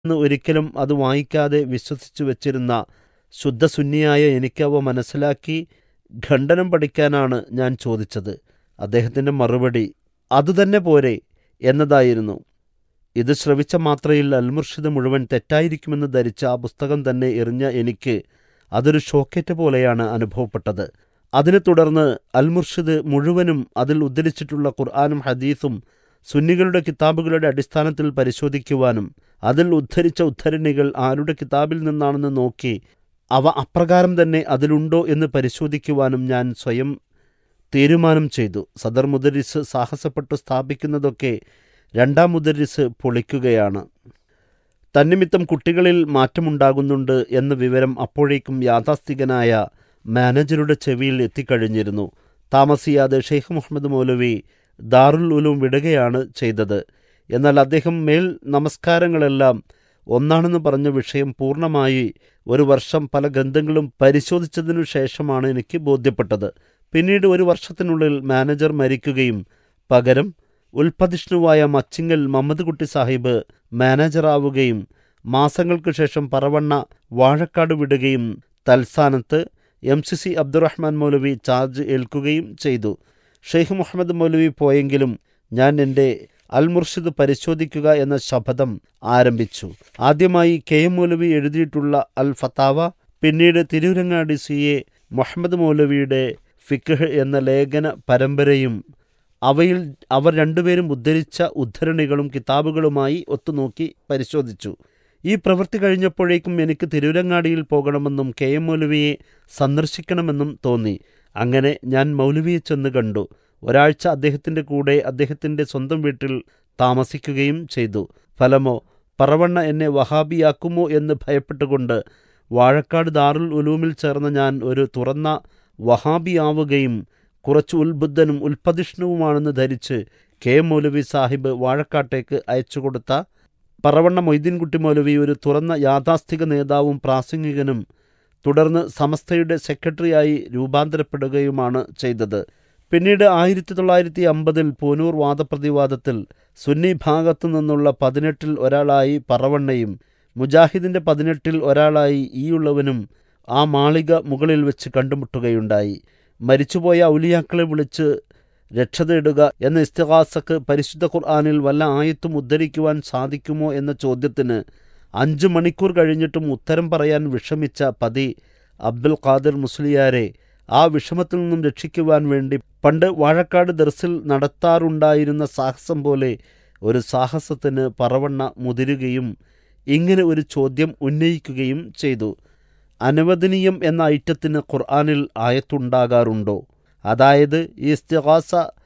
എന്ന് ഒരിക്കലും അത് വായിക്കാതെ വിശ്വസിച്ചു വച്ചിരുന്ന ശുദ്ധസുന്നിയായ എനിക്ക് അവ മനസ്സിലാക്കി ഖണ്ഡനം പഠിക്കാനാണ് ഞാൻ ചോദിച്ചത് അദ്ദേഹത്തിൻ്റെ മറുപടി അതുതന്നെ പോരെ എന്നതായിരുന്നു ഇത് ശ്രവിച്ച മാത്രയിൽ അൽമുർഷിദ് മുഴുവൻ തെറ്റായിരിക്കുമെന്ന് ധരിച്ച ആ പുസ്തകം തന്നെ എറിഞ്ഞ എനിക്ക് അതൊരു ഷോക്കേറ്റ് പോലെയാണ് അനുഭവപ്പെട്ടത് അതിനെ തുടർന്ന് അൽമുർഷിദ് മുഴുവനും അതിൽ ഉദ്ധരിച്ചിട്ടുള്ള ഖുർആാനും ഹദീസും സുന്നികളുടെ കിതാബുകളുടെ അടിസ്ഥാനത്തിൽ പരിശോധിക്കുവാനും അതിൽ ഉദ്ധരിച്ച ഉദ്ധരണികൾ ആരുടെ കിതാബിൽ നിന്നാണെന്ന് നോക്കി അവ അപ്രകാരം തന്നെ അതിലുണ്ടോ എന്ന് പരിശോധിക്കുവാനും ഞാൻ സ്വയം തീരുമാനം ചെയ്തു സദർ മുദരിസ് സാഹസപ്പെട്ടു സ്ഥാപിക്കുന്നതൊക്കെ രണ്ടാം മുദരിസ് പൊളിക്കുകയാണ് തന്നിമിത്തം കുട്ടികളിൽ മാറ്റമുണ്ടാകുന്നുണ്ട് എന്ന വിവരം അപ്പോഴേക്കും യാഥാസ്ഥികനായ മാനേജറുടെ ചെവിയിൽ എത്തിക്കഴിഞ്ഞിരുന്നു താമസിയാതെ ഷെയ്ഖ് മുഹമ്മദ് മൗലവി ദാറുൽ ഉലൂം വിടുകയാണ് ചെയ്തത് എന്നാൽ അദ്ദേഹം മേൽ നമസ്കാരങ്ങളെല്ലാം ഒന്നാണെന്ന് പറഞ്ഞ വിഷയം പൂർണ്ണമായി ഒരു വർഷം പല ഗ്രന്ഥങ്ങളും പരിശോധിച്ചതിനു ശേഷമാണ് എനിക്ക് ബോധ്യപ്പെട്ടത് പിന്നീട് ഒരു വർഷത്തിനുള്ളിൽ മാനേജർ മരിക്കുകയും പകരം ഉൽപ്പതിഷ്ണുവായ മച്ചിങ്ങൽ മമ്മദ് കുട്ടി സാഹിബ് മാനേജറാവുകയും മാസങ്ങൾക്ക് ശേഷം പറവണ്ണ വാഴക്കാട് വിടുകയും തൽസ്ഥാനത്ത് M C C Abdurahman Moulavi charge ഏൽക്കുകയും ചെയ്തു ഷെയ്ഖ് മുഹമ്മദ് മൗലവി പോയെങ്കിലും ഞാൻ എൻ്റെ അൽ മുർഷിദ് പരിശോധിക്കുക എന്ന ശപഥം ആരംഭിച്ചു ആദ്യമായി കെ എം മൗലവി എഴുതിയിട്ടുള്ള അൽ ഫത്താവ പിന്നീട് തിരൂരങ്ങാടി സി എ മുഹമ്മദ് മൗലവിയുടെ ഫിഖ് എന്ന ലേഖന പരമ്പരയും അവയിൽ അവർ രണ്ടുപേരും ഉദ്ധരിച്ച ഉദ്ധരണികളും കിതാബുകളുമായി ഒത്തുനോക്കി പരിശോധിച്ചു ഈ പ്രവൃത്തി കഴിഞ്ഞപ്പോഴേക്കും എനിക്ക് തിരൂരങ്ങാടിയിൽ പോകണമെന്നും കെ എം മൗലവിയെ സന്ദർശിക്കണമെന്നും തോന്നി അങ്ങനെ ഞാൻ മൗലവിയെ ചെന്ന് കണ്ടു ഒരാഴ്ച അദ്ദേഹത്തിൻ്റെ കൂടെ അദ്ദേഹത്തിൻ്റെ സ്വന്തം വീട്ടിൽ താമസിക്കുകയും ചെയ്തു ഫലമോ പറവണ്ണ എന്നെ വഹാബിയാക്കുമോ എന്ന് ഭയപ്പെട്ടുകൊണ്ട് വാഴക്കാട് ദാറുൽ ഉലൂമിൽ ചേർന്ന ഞാൻ ഒരു തുറന്ന വഹാബിയാവുകയും കുറച്ച് ഉത്ബുദ്ധനും ഉൽപ്പതിഷ്ണുവുമാണെന്ന് ധരിച്ച് കെ എം മൗലവി സാഹിബ് വാഴക്കാട്ടേക്ക് അയച്ചുകൊടുത്ത പറവണ്ണ മൊയ്തീൻകുട്ടി മൗലവി ഒരു തുറന്ന യാഥാസ്ഥിക നേതാവും പ്രാസംഗികനും തുടർന്ന് സമസ്തയുടെ സെക്രട്ടറിയായി രൂപാന്തരപ്പെടുകയുമാണ് ചെയ്തത് പിന്നീട് ആയിരത്തി തൊള്ളായിരത്തി അമ്പതിൽ പൂനൂർ വാദപ്രതിവാദത്തിൽ സുന്നി ഭാഗത്തു നിന്നുള്ള പതിനെട്ടിൽ ഒരാളായി പറവണ്ണയും മുജാഹിദിന്റെ പതിനെട്ടിൽ ഒരാളായി ഈയുള്ളവനും ആ മാളിക മുകളിൽ വെച്ച് കണ്ടുമുട്ടുകയുണ്ടായി മരിച്ചുപോയ ഔലിയാക്കളെ വിളിച്ച് രക്ഷ തേടുക എന്ന ഇസ്തിഹാസക്ക് പരിശുദ്ധ ഖുർആാനിൽ വല്ല ആയത്തും ഉദ്ധരിക്കുവാൻ സാധിക്കുമോ എന്ന ചോദ്യത്തിന് അഞ്ചു മണിക്കൂർ കഴിഞ്ഞിട്ടും ഉത്തരം പറയാൻ വിഷമിച്ച പതി അബ്ദുൽ ഖാദിർ മുസ്ലിയാരെ ആ വിഷമത്തിൽ നിന്നും രക്ഷിക്കുവാൻ വേണ്ടി പണ്ട് വാഴക്കാട് ദർസിൽ നടത്താറുണ്ടായിരുന്ന സാഹസം പോലെ ഒരു സാഹസത്തിന് പറവണ്ണ മുതിരുകയും ഇങ്ങനെ ഒരു ചോദ്യം ഉന്നയിക്കുകയും ചെയ്തു അനുവദനീയം എന്ന ഐറ്റത്തിന് ഖുർആാനിൽ ആയത്തുണ്ടാകാറുണ്ടോ അതായത് ഈ ഇസ്തിഹാസ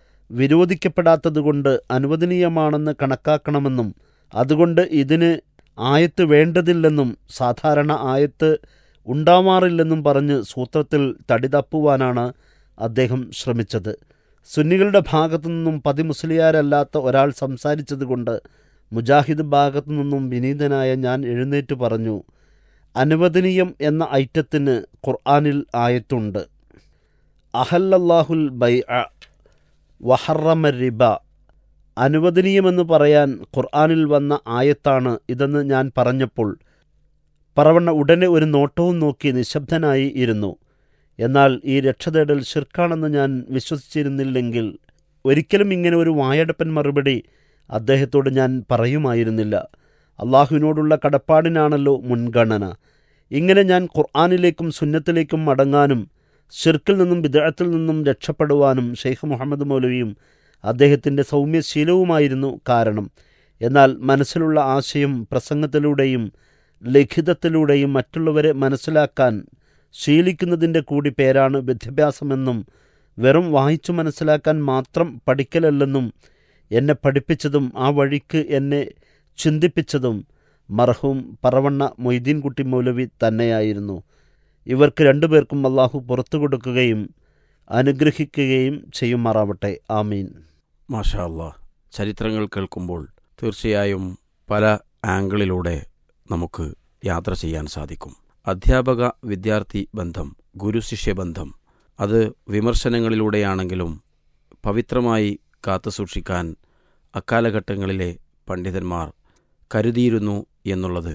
വിരോധിക്കപ്പെടാത്തതുകൊണ്ട് അനുവദനീയമാണെന്ന് കണക്കാക്കണമെന്നും അതുകൊണ്ട് ഇതിന് ആയത്ത് വേണ്ടതില്ലെന്നും സാധാരണ ആയത്ത് ഉണ്ടാവാറില്ലെന്നും പറഞ്ഞ് സൂത്രത്തിൽ തടിതപ്പുവാനാണ് അദ്ദേഹം ശ്രമിച്ചത് സുന്നികളുടെ ഭാഗത്തു നിന്നും പതിമുസ്ലിയാരല്ലാത്ത ഒരാൾ സംസാരിച്ചതുകൊണ്ട് മുജാഹിദ് ഭാഗത്തു നിന്നും വിനീതനായ ഞാൻ എഴുന്നേറ്റ് പറഞ്ഞു അനുവദനീയം എന്ന ഐറ്റത്തിന് ഖുർആാനിൽ ആയത്തുണ്ട് അഹല്ലല്ലാഹുൽ ബൈ വഹറമ റിബ അനുവദനീയമെന്ന് പറയാൻ ഖുർആാനിൽ വന്ന ആയത്താണ് ഇതെന്ന് ഞാൻ പറഞ്ഞപ്പോൾ പറവണ്ണ ഉടനെ ഒരു നോട്ടവും നോക്കി നിശബ്ദനായി ഇരുന്നു എന്നാൽ ഈ രക്ഷതേടൽ ഷിർക്കാണെന്ന് ഞാൻ വിശ്വസിച്ചിരുന്നില്ലെങ്കിൽ ഒരിക്കലും ഇങ്ങനെ ഒരു വായടപ്പൻ മറുപടി അദ്ദേഹത്തോട് ഞാൻ പറയുമായിരുന്നില്ല അള്ളാഹുവിനോടുള്ള കടപ്പാടിനാണല്ലോ മുൻഗണന ഇങ്ങനെ ഞാൻ ഖുർആാനിലേക്കും സുന്നത്തിലേക്കും മടങ്ങാനും ഷിർക്കിൽ നിന്നും വിദഗ്ധത്തിൽ നിന്നും രക്ഷപ്പെടുവാനും ഷെയ്ഖ് മുഹമ്മദ് മൗലവിയും അദ്ദേഹത്തിൻ്റെ സൗമ്യശീലവുമായിരുന്നു കാരണം എന്നാൽ മനസ്സിലുള്ള ആശയം പ്രസംഗത്തിലൂടെയും ലിഖിതത്തിലൂടെയും മറ്റുള്ളവരെ മനസ്സിലാക്കാൻ ശീലിക്കുന്നതിൻ്റെ കൂടി പേരാണ് വിദ്യാഭ്യാസമെന്നും വെറും വായിച്ചു മനസ്സിലാക്കാൻ മാത്രം പഠിക്കലല്ലെന്നും എന്നെ പഠിപ്പിച്ചതും ആ വഴിക്ക് എന്നെ ചിന്തിപ്പിച്ചതും മർഹൂം പറവണ്ണ മൊയ്തീൻകുട്ടി മൗലവി തന്നെയായിരുന്നു ഇവർക്ക് രണ്ടുപേർക്കും അള്ളാഹു പുറത്തു കൊടുക്കുകയും അനുഗ്രഹിക്കുകയും ചെയ്യുമാറാവട്ടെ ആമീൻ മാഷാ അല്ലാ ചരിത്രങ്ങൾ കേൾക്കുമ്പോൾ തീർച്ചയായും പല ആംഗിളിലൂടെ നമുക്ക് യാത്ര ചെയ്യാൻ സാധിക്കും അധ്യാപക വിദ്യാർത്ഥി ബന്ധം ഗുരുശിഷ്യ ബന്ധം അത് വിമർശനങ്ങളിലൂടെയാണെങ്കിലും പവിത്രമായി കാത്തുസൂക്ഷിക്കാൻ അക്കാലഘട്ടങ്ങളിലെ പണ്ഡിതന്മാർ കരുതിയിരുന്നു എന്നുള്ളത്